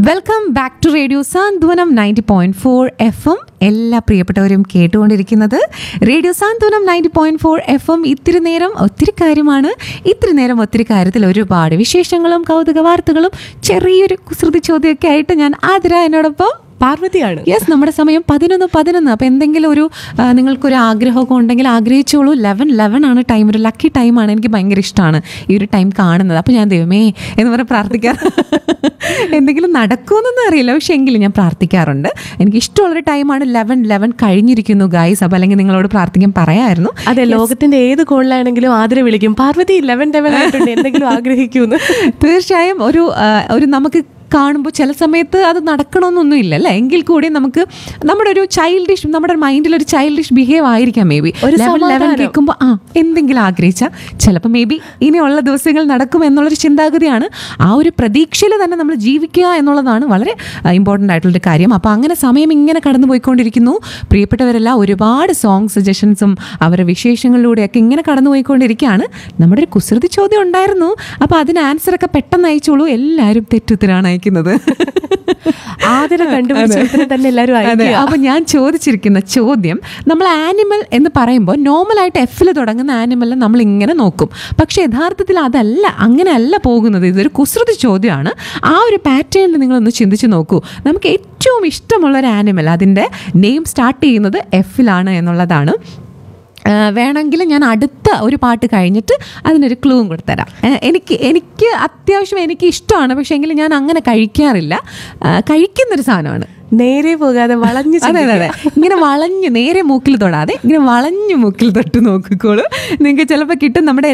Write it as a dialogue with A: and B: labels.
A: Welcome back to radio Santhwanam ninety point four F M എല്ലാ പ്രിയപ്പെട്ടവരും കേട്ടുകൊണ്ടിരിക്കുന്നത് radio Santhwanam ninety point four F M ഇത്തിരി നേരം ഒത്തിരി കാര്യമാണ് ഇത്തിരി നേരം ഒത്തിരി കാര്യത്തിൽ ഒരുപാട് വിശേഷങ്ങളും കൗതുക വാർത്തകളും ചെറിയൊരു കുസൃതി ചോദ്യമൊക്കെ ആയിട്ട് ഞാൻ ആതിര എന്നോടൊപ്പം
B: പാർവതിയാണ്
A: യെസ് നമ്മുടെ സമയം പതിനൊന്ന് പതിനൊന്ന് അപ്പോൾ എന്തെങ്കിലും ഒരു ആ, നിങ്ങൾക്കൊരു ആഗ്രഹമൊക്കെ ഉണ്ടെങ്കിൽ ആഗ്രഹിച്ചോളൂ ലെവൻ ലെവൻ ആണ് ടൈം ഒരു ലക്കി ടൈമാണ് എനിക്ക് ഭയങ്കര ഇഷ്ടമാണ് ഈ ഒരു ടൈം കാണുന്നത് അപ്പോൾ ഞാൻ ദൈവമേ എന്ന് പറഞ്ഞ് പ്രാർത്ഥിക്കാറ് എന്തെങ്കിലും നടക്കുമെന്നൊന്നും അറിയില്ല പക്ഷെ എങ്കിലും ഞാൻ പ്രാർത്ഥിക്കാറുണ്ട് എനിക്ക് ഇഷ്ടമുള്ളൊരു ടൈമാണ് ലെവൻ ലെവൻ കഴിഞ്ഞിരിക്കുന്നു ഗൈസ് അപ്പോൾ അല്ലെങ്കിൽ നിങ്ങളോട് പ്രാർത്ഥിക്കാൻ പറയായിരുന്നു
B: അതെ ലോകത്തിന്റെ ഏത് കോണിലാണെങ്കിലും ആതിര വിളിക്കും പാർവതി ലെവൻ ലെവൻ ആയിട്ടുണ്ട് എന്തെങ്കിലും ആഗ്രഹിക്കൂന്ന്
A: തീർച്ചയായും ഒരു ആ, ഒരു നമുക്ക് കാണുമ്പോൾ ചില സമയത്ത് അത് നടക്കണമെന്നൊന്നും ഇല്ല അല്ലേ എങ്കിൽ കൂടി നമുക്ക് നമ്മുടെ ഒരു ചൈൽഡിഷ് നമ്മുടെ മൈൻഡിൽ ഒരു ചൈൽഡിഷ് ബിഹേവ് ആയിരിക്കാം മേ ബി
B: ഒരു
A: ലെവൻ ലെവൻ
B: സമാധാനം.
A: കേൾക്കുമ്പോൾ ആ എന്തെങ്കിലും ആഗ്രഹിച്ചാൽ ചിലപ്പോൾ മേ ബി ഇനിയുള്ള ദിവസങ്ങൾ നടക്കും എന്നുള്ളൊരു ചിന്താഗതിയാണ് ആ ഒരു പ്രതീക്ഷയിൽ തന്നെ നമ്മൾ ജീവിക്കുക എന്നുള്ളതാണ് വളരെ ഇമ്പോർട്ടൻ്റ് ആയിട്ടുള്ളൊരു കാര്യം അപ്പോൾ അങ്ങനെ സമയം ഇങ്ങനെ കടന്നു പോയിക്കൊണ്ടിരിക്കുന്നു പ്രിയപ്പെട്ടവരെല്ലാം ഒരുപാട് സോങ് സജഷൻസും അവരുടെ വിശേഷങ്ങളിലൂടെയൊക്കെ ഇങ്ങനെ കടന്നു പോയിക്കൊണ്ടിരിക്കുകയാണ് നമ്മുടെ ഒരു കുസൃതി ചോദ്യം ഉണ്ടായിരുന്നു അപ്പോൾ അതിന് ആൻസറൊക്കെ പെട്ടെന്ന് അയച്ചോളൂ എല്ലാവരും തെറ്റുത്തരാണ് അയക്കുന്നത്
B: ആതിര കണ്ടുപിടിച്ച ഉത്തരം തന്നെ എല്ലാവരും
A: അതെ
B: അയക്കുക
A: അപ്പൊ ഞാൻ ചോദിച്ചിരിക്കുന്ന ചോദ്യം നമ്മൾ ആനിമൽ എന്ന് പറയുമ്പോൾ നോർമലായിട്ട് എഫിൽ തുടങ്ങുന്ന ആനിമലിനെ നമ്മൾ ഇങ്ങനെ നോക്കും പക്ഷെ യഥാർത്ഥത്തിൽ അതല്ല അങ്ങനെയല്ല പോകുന്നത് ഇതൊരു കുസൃതി ചോദ്യമാണ് ആ ഒരു പാറ്റേണിൽ നിങ്ങളൊന്ന് ചിന്തിച്ച് നോക്കൂ നമുക്ക് ഏറ്റവും ഇഷ്ടമുള്ള ഒരു ആനിമൽ അതിൻ്റെ നെയിം സ്റ്റാർട്ട് ചെയ്യുന്നത് എഫിലാണ് എന്നുള്ളതാണ് ആ, വേണമെങ്കിൽ ഞാൻ അടുത്ത ഒരു പാട്ട് കഴിഞ്ഞിട്ട് അതിനൊരു ക്ലൂവും കൊടുത്തരാം ആ, എനിക്ക് എനിക്ക് അത്യാവശ്യം എനിക്ക് ഇഷ്ടമാണ് പക്ഷേ എങ്കിലും ഞാൻ അങ്ങനെ കഴിക്കാറില്ല ആ, കഴിക്കുന്നൊരു സാധനമാണ്
B: നേരെ പോകാതെ വളഞ്ഞു
A: അതെ അതെ അതെ ഇങ്ങനെ വളഞ്ഞ് നേരെ മൂക്കിൽ തൊടാതെ ഇങ്ങനെ വളഞ്ഞ് മൂക്കിൽ തൊട്ട് നോക്കിക്കോളൂ നിങ്ങൾക്ക് ചിലപ്പോൾ കിട്ടും നമ്മുടെ